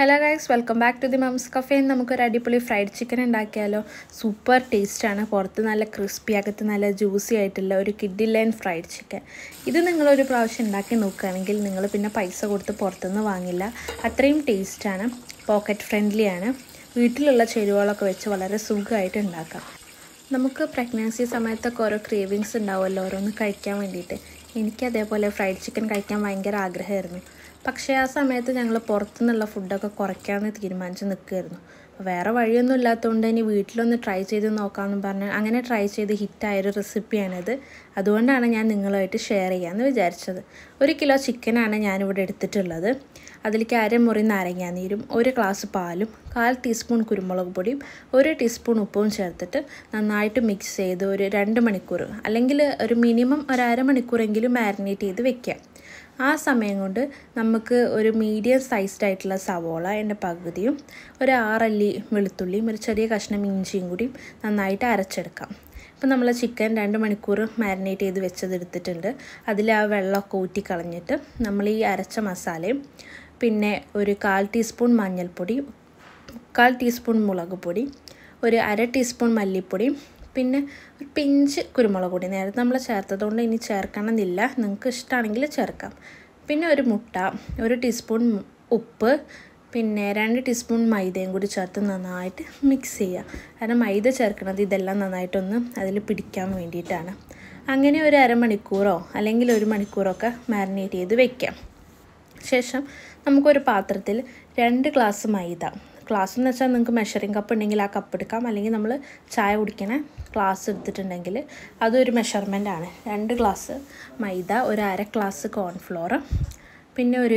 hello guys welcome back to the mom's cafe നമുക്കൊരു അടിപൊളി fried chicken ഉണ്ടാക്കിയാലോ super ടേസ്റ്റാണ് പുറത്ത് നല്ല ക്രിസ്പി അകത്ത് നല്ല ജ്യൂസി ആയിട്ടുള്ള ഒരു കിഡി ലൈൻ ഫ്രൈഡ് ചിക്കൻ ഇത് നിങ്ങളൊരു പ്രാവശ്യം ഉണ്ടാക്കി നോക്കുകയാണെങ്കിൽ നിങ്ങൾ പിന്നെ പൈസ കൊടുത്ത് പുറത്തുനിന്ന് വാങ്ങില്ല അത്രയും ടേസ്റ്റാണ് പോക്കറ്റ് ഫ്രണ്ട്ലിയാണ് വീട്ടിലുള്ള ചേരുവകളൊക്കെ വെച്ച് വളരെ സുഖമായിട്ട് ഉണ്ടാക്കാം നമുക്ക് പ്രഗ്നൻസി സമയത്തൊക്കെ ഓരോ ക്രേവിങ്സ് ഉണ്ടാവുമല്ലോ ഓരോന്ന് കഴിക്കാൻ വേണ്ടിയിട്ട് എനിക്ക് അതേപോലെ ഫ്രൈഡ് ചിക്കൻ കഴിക്കാൻ ഭയങ്കര ആഗ്രഹമായിരുന്നു പക്ഷേ ആ സമയത്ത് ഞങ്ങൾ പുറത്തുനിന്നുള്ള ഫുഡൊക്കെ കുറയ്ക്കാമെന്ന് തീരുമാനിച്ച് നിൽക്കുമായിരുന്നു വേറെ വഴിയൊന്നും ഇല്ലാത്തതുകൊണ്ട് ഇനി വീട്ടിലൊന്ന് ട്രൈ ചെയ്ത് നോക്കാമെന്ന് പറഞ്ഞ് അങ്ങനെ ട്രൈ ചെയ്ത് ഹിറ്റായൊരു റെസിപ്പിയാണിത് അതുകൊണ്ടാണ് ഞാൻ നിങ്ങളുമായിട്ട് ഷെയർ ചെയ്യാമെന്ന് വിചാരിച്ചത് ഒരു കിലോ ചിക്കനാണ് ഞാനിവിടെ എടുത്തിട്ടുള്ളത് അതിലേക്ക് അരമുറി നാരങ്ങാനീരും ഒരു ഗ്ലാസ് പാലും കാൽ ടീസ്പൂൺ കുരുമുളക് പൊടിയും ഒരു ടീസ്പൂൺ ഉപ്പും ചേർത്തിട്ട് നന്നായിട്ട് മിക്സ് ചെയ്ത് ഒരു രണ്ട് മണിക്കൂർ അല്ലെങ്കിൽ ഒരു മിനിമം ഒരു അരമണിക്കൂറെങ്കിലും മാരിനേറ്റ് ചെയ്ത് വെക്കാം ആ സമയം കൊണ്ട് നമുക്ക് ഒരു മീഡിയം സൈസ്ഡ് ആയിട്ടുള്ള സവോള എൻ്റെ പകുതിയും ഒരു ആറല്ലി വെളുത്തുള്ളിയും ഒരു ചെറിയ കഷ്ണം ഇഞ്ചിയും കൂടി നന്നായിട്ട് അരച്ചെടുക്കാം ഇപ്പം നമ്മൾ ചിക്കൻ രണ്ട് മണിക്കൂർ മാരിനേറ്റ് ചെയ്ത് വെച്ചതെടുത്തിട്ടുണ്ട് അതിൽ ആ വെള്ളമൊക്കെ ഊറ്റി കളഞ്ഞിട്ട് നമ്മൾ ഈ അരച്ച മസാലയും പിന്നെ ഒരു കാൽ ടീസ്പൂൺ മഞ്ഞൾപ്പൊടി മുക്കാൽ ടീസ്പൂൺ മുളക് പൊടി ഒരു അര ടീസ്പൂൺ മല്ലിപ്പൊടിയും പിന്നെ ഒരു പിഞ്ച് കുരുമുളക് പൊടി നേരത്തെ നമ്മൾ ചേർത്തതുകൊണ്ട് ഇനി ചേർക്കണമെന്നില്ല നിങ്ങൾക്ക് ഇഷ്ടമാണെങ്കിൽ ചേർക്കാം പിന്നെ ഒരു മുട്ട ഒരു ടീസ്പൂൺ ഉപ്പ് പിന്നെ രണ്ട് ടീസ്പൂൺ മൈദയും കൂടി ചേർത്ത് നന്നായിട്ട് മിക്സ് ചെയ്യുക കാരണം മൈദ ചേർക്കുന്നത് ഇതെല്ലാം നന്നായിട്ടൊന്ന് അതിൽ പിടിക്കാൻ വേണ്ടിയിട്ടാണ് അങ്ങനെ ഒരു അരമണിക്കൂറോ അല്ലെങ്കിൽ ഒരു മണിക്കൂറൊക്കെ മാരിനേറ്റ് ചെയ്ത് വെക്കാം ശേഷം നമുക്കൊരു പാത്രത്തിൽ രണ്ട് ഗ്ലാസ് മൈദ ഗ്ലാസ് എന്ന് വെച്ചാൽ നിങ്ങൾക്ക് മെഷറിംഗ് കപ്പ് ഉണ്ടെങ്കിൽ ആ കപ്പ് എടുക്കാം അല്ലെങ്കിൽ നമ്മൾ ചായ കുടിക്കണ ഗ്ലാസ് എടുത്തിട്ടുണ്ടെങ്കിൽ അതൊരു മെഷർമെൻ്റ് ആണ് രണ്ട് ഗ്ലാസ് മൈദ ഒരു അര ഗ്ലാസ് കോൺഫ്ലോർ പിന്നെ ഒരു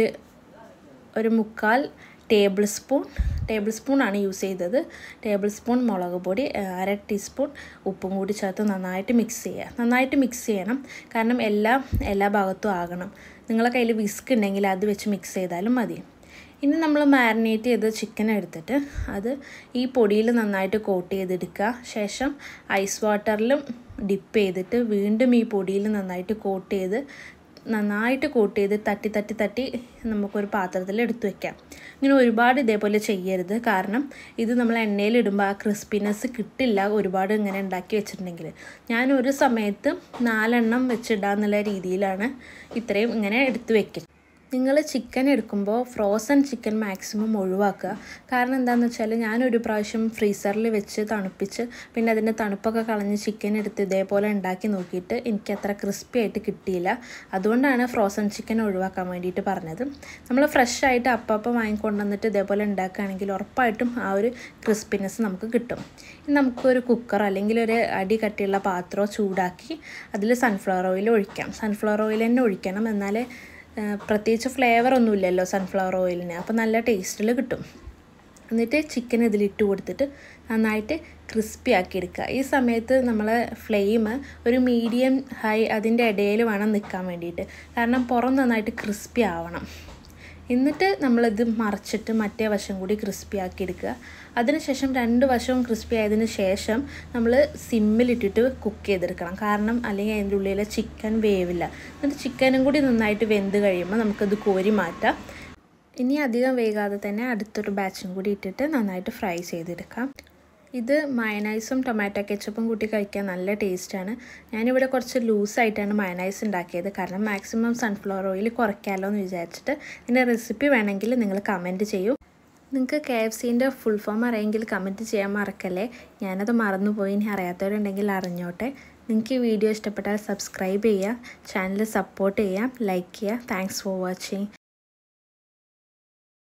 ഒരു മുക്കാൽ ടേബിൾ സ്പൂൺ ടേബിൾ സ്പൂണാണ് യൂസ് ചെയ്തത് ടേബിൾ സ്പൂൺ മുളക് പൊടി അര ടീസ്പൂൺ ഉപ്പും കൂടി ചേർത്ത് നന്നായിട്ട് മിക്സ് ചെയ്യുക നന്നായിട്ട് മിക്സ് ചെയ്യണം കാരണം എല്ലാം എല്ലാ ഭാഗത്തും ആകണം നിങ്ങളെ കയ്യിൽ വിസ്ക് ഉണ്ടെങ്കിൽ അത് വെച്ച് മിക്സ് ചെയ്താലും മതി ഇനി നമ്മൾ മാരിനേറ്റ് ചെയ്ത ചിക്കൻ എടുത്തിട്ട് അത് ഈ പൊടിയിൽ നന്നായിട്ട് കോട്ട് ചെയ്തെടുക്കുക ശേഷം ഐസ് വാട്ടറിലും ഡിപ്പ് ചെയ്തിട്ട് വീണ്ടും ഈ പൊടിയിൽ നന്നായിട്ട് കോട്ട് ചെയ്ത് നന്നായിട്ട് കോട്ട് ചെയ്ത് തട്ടി തട്ടി തട്ടി നമുക്കൊരു പാത്രത്തിൽ എടുത്തു വെക്കാം ഇങ്ങനെ ഒരുപാട് ഇതേപോലെ ചെയ്യരുത് കാരണം ഇത് നമ്മൾ എണ്ണയിൽ ഇടുമ്പോൾ ആ ക്രിസ്പിനെസ് കിട്ടില്ല ഒരുപാട് ഇങ്ങനെ ഉണ്ടാക്കി വെച്ചിട്ടുണ്ടെങ്കിൽ ഞാൻ ഒരു സമയത്ത് നാലെണ്ണം വെച്ചിടാന്നുള്ള രീതിയിലാണ് ഇത്രയും ഇങ്ങനെ എടുത്തു വെക്കുന്നത് നിങ്ങൾ ചിക്കൻ എടുക്കുമ്പോൾ ഫ്രോസൺ ചിക്കൻ മാക്സിമം ഒഴിവാക്കുക കാരണം എന്താണെന്ന് വെച്ചാൽ ഞാനൊരു പ്രാവശ്യം ഫ്രീസറിൽ വെച്ച് തണുപ്പിച്ച് പിന്നെ അതിൻ്റെ തണുപ്പൊക്കെ കളഞ്ഞ് ചിക്കൻ എടുത്ത് ഇതേപോലെ ഉണ്ടാക്കി നോക്കിയിട്ട് എനിക്ക് അത്ര ക്രിസ്പി ആയിട്ട് കിട്ടിയില്ല അതുകൊണ്ടാണ് ഫ്രോസൺ ചിക്കൻ ഒഴിവാക്കാൻ വേണ്ടിയിട്ട് പറഞ്ഞത് നമ്മൾ ഫ്രഷ് ആയിട്ട് അപ്പം വാങ്ങിക്കൊണ്ടുവന്നിട്ട് ഇതേപോലെ ഉണ്ടാക്കുകയാണെങ്കിൽ ഉറപ്പായിട്ടും ആ ഒരു ക്രിസ്പിനെസ് നമുക്ക് കിട്ടും നമുക്കൊരു കുക്കർ അല്ലെങ്കിൽ ഒരു അടി കട്ടിയുള്ള പാത്രമോ ചൂടാക്കി അതിൽ സൺഫ്ലവർ ഓയിൽ ഒഴിക്കാം സൺഫ്ലവർ ഓയിൽ തന്നെ ഒഴിക്കണം എന്നാലേ പ്രത്യേകിച്ച് ഫ്ലേവർ ഒന്നുമില്ലല്ലോ സൺഫ്ലവർ ഓയിലിന് അപ്പോൾ നല്ല ടേസ്റ്റിൽ കിട്ടും എന്നിട്ട് ചിക്കൻ ഇതിലിട്ട് കൊടുത്തിട്ട് നന്നായിട്ട് ക്രിസ്പി ആക്കി എടുക്കുക ഈ സമയത്ത് നമ്മൾ ഫ്ലെയിം ഒരു മീഡിയം ഹൈ അതിൻ്റെ ഇടയിൽ വേണം നിൽക്കാൻ വേണ്ടിയിട്ട് കാരണം പുറം നന്നായിട്ട് ക്രിസ്പി ആവണം എന്നിട്ട് നമ്മളിത് മറിച്ചിട്ട് മറ്റേ വശം കൂടി ക്രിസ്പി ആക്കി എടുക്കുക അതിനുശേഷം രണ്ട് വശവും ക്രിസ്പി ആയതിന് ശേഷം നമ്മൾ സിമ്മിലിട്ടിട്ട് കുക്ക് ചെയ്തെടുക്കണം കാരണം അല്ലെങ്കിൽ അതിൻ്റെ ഉള്ളിലെ ചിക്കൻ വേവില്ല എന്നിട്ട് ചിക്കനും കൂടി നന്നായിട്ട് വെന്ത് കഴിയുമ്പോൾ നമുക്കത് കോരി മാറ്റാം ഇനി അധികം വേകാതെ തന്നെ അടുത്തൊരു ബാച്ചും കൂടി ഇട്ടിട്ട് നന്നായിട്ട് ഫ്രൈ ചെയ്തെടുക്കാം ഇത് മയനൈസും ടൊമാറ്റോ കെച്ചപ്പും കൂട്ടി കഴിക്കാൻ നല്ല ടേസ്റ്റാണ് ഞാനിവിടെ കുറച്ച് ലൂസായിട്ടാണ് മയനൈസ് ഉണ്ടാക്കിയത് കാരണം മാക്സിമം സൺഫ്ലവർ ഓയിൽ കുറയ്ക്കാമല്ലോ എന്ന് വിചാരിച്ചിട്ട് ഇതിൻ്റെ റെസിപ്പി വേണമെങ്കിൽ നിങ്ങൾ കമൻറ്റ് ചെയ്യൂ നിങ്ങൾക്ക് കെ എഫ് സീൻ്റെ ഫുൾ ഫോം അറിയെങ്കിൽ കമൻറ്റ് ചെയ്യാൻ മറക്കല്ലേ ഞാനത് മറന്നുപോയി ഇനി അറിയാത്തവരുണ്ടെങ്കിൽ അറിഞ്ഞോട്ടെ നിങ്ങൾക്ക് ഈ വീഡിയോ ഇഷ്ടപ്പെട്ടാൽ സബ്സ്ക്രൈബ് ചെയ്യുക ചാനൽ സപ്പോർട്ട് ചെയ്യാം ലൈക്ക് ചെയ്യുക താങ്ക്സ് ഫോർ വാച്ചിങ്